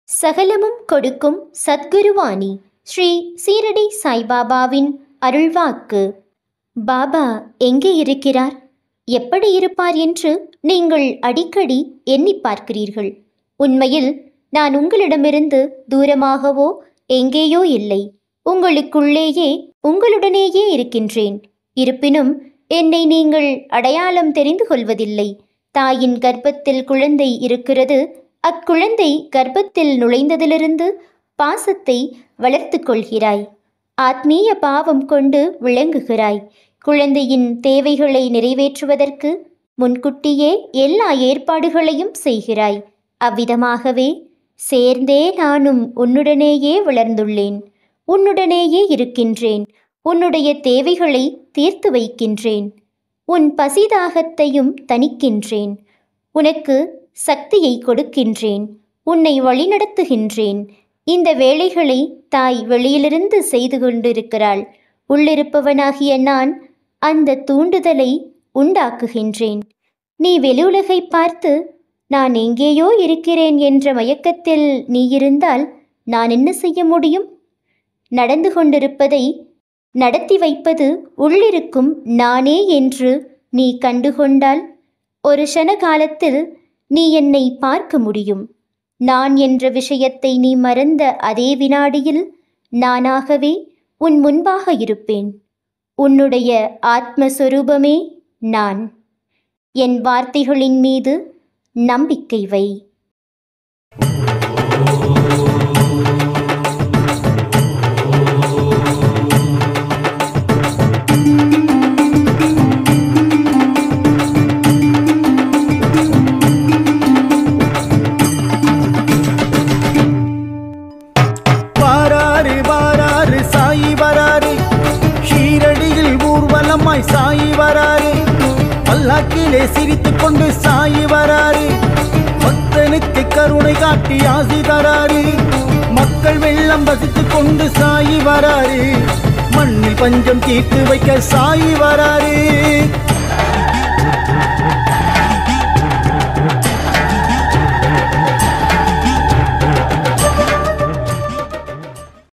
சகலமும் கொடுக்கும் சத்குருவாணி ஸ்ரீ சீரடி சாய்பாபாவின் அருள்வாக்கு பாபா எங்கே இருக்கிறார் எப்படி இருப்பார் என்று நீங்கள் அடிக்கடி எண்ணி பார்க்கிறீர்கள் உண்மையில் நான் உங்களிடமிருந்து தூரமாகவோ எங்கேயோ இல்லை உங்களுக்குள்ளேயே உங்களுடனேயே இருக்கின்றேன் இருப்பினும் என்னை நீங்கள் அடையாளம் தெரிந்து கொள்வதில்லை தாயின் கர்ப்பத்தில் குழந்தை இருக்கிறது அக்குழந்தை கர்ப்பத்தில் நுழைந்ததிலிருந்து பாசத்தை வளர்த்து கொள்கிறாய் ஆத்மீய பாவம் கொண்டு விளங்குகிறாய் குழந்தையின் தேவைகளை நிறைவேற்றுவதற்கு முன்கூட்டியே எல்லா ஏற்பாடுகளையும் செய்கிறாய் அவ்விதமாகவே சேர்ந்தே நானும் உன்னுடனேயே வளர்ந்துள்ளேன் உன்னுடனேயே இருக்கின்றேன் உன்னுடைய தேவைகளை தீர்த்து வைக்கின்றேன் உன் பசிதாகத்தையும் தணிக்கின்றேன் உனக்கு சக்தியை கொடுக்கின்றேன் உன்னை வழிநடத்துகின்றேன் இந்த வேலைகளை தாய் வெளியிலிருந்து செய்து கொண்டிருக்கிறாள் உள்ளிருப்பவனாகிய நான் அந்த தூண்டுதலை உண்டாக்குகின்றேன் நீ வெளியுலகை பார்த்து நான் எங்கேயோ இருக்கிறேன் என்ற மயக்கத்தில் நீ இருந்தால் நான் என்ன செய்ய முடியும் நடந்து கொண்டிருப்பதை நடத்தி வைப்பது உள்ளிருக்கும் நானே என்று நீ கண்டுகொண்டால் ஒரு க்ஷண காலத்தில் நீ என்னை பார்க்க முடியும் நான் என்ற விஷயத்தை நீ மறந்த அதே வினாடியில் நானாகவே உன் முன்பாக இருப்பேன் உன்னுடைய ஆத்மஸ்வரூபமே நான் என் வார்த்தைகளின் மீது நம்பிக்கை வை வாராரு வாராரு சாயி வராரு ஷீரடியில் ஊர்வலமாய் சாயி வராரு பல்லாக்கிலே சிரித்துக் கொண்டு சாயி வராரு பக்தனுக்கு கருணை காட்டி ஆசி தராரு மக்கள் வெள்ளம் வசித்துக் கொண்டு சாயி வராரு மண்ணில் பஞ்சம் தீர்த்து வைக்க சாயி வராரு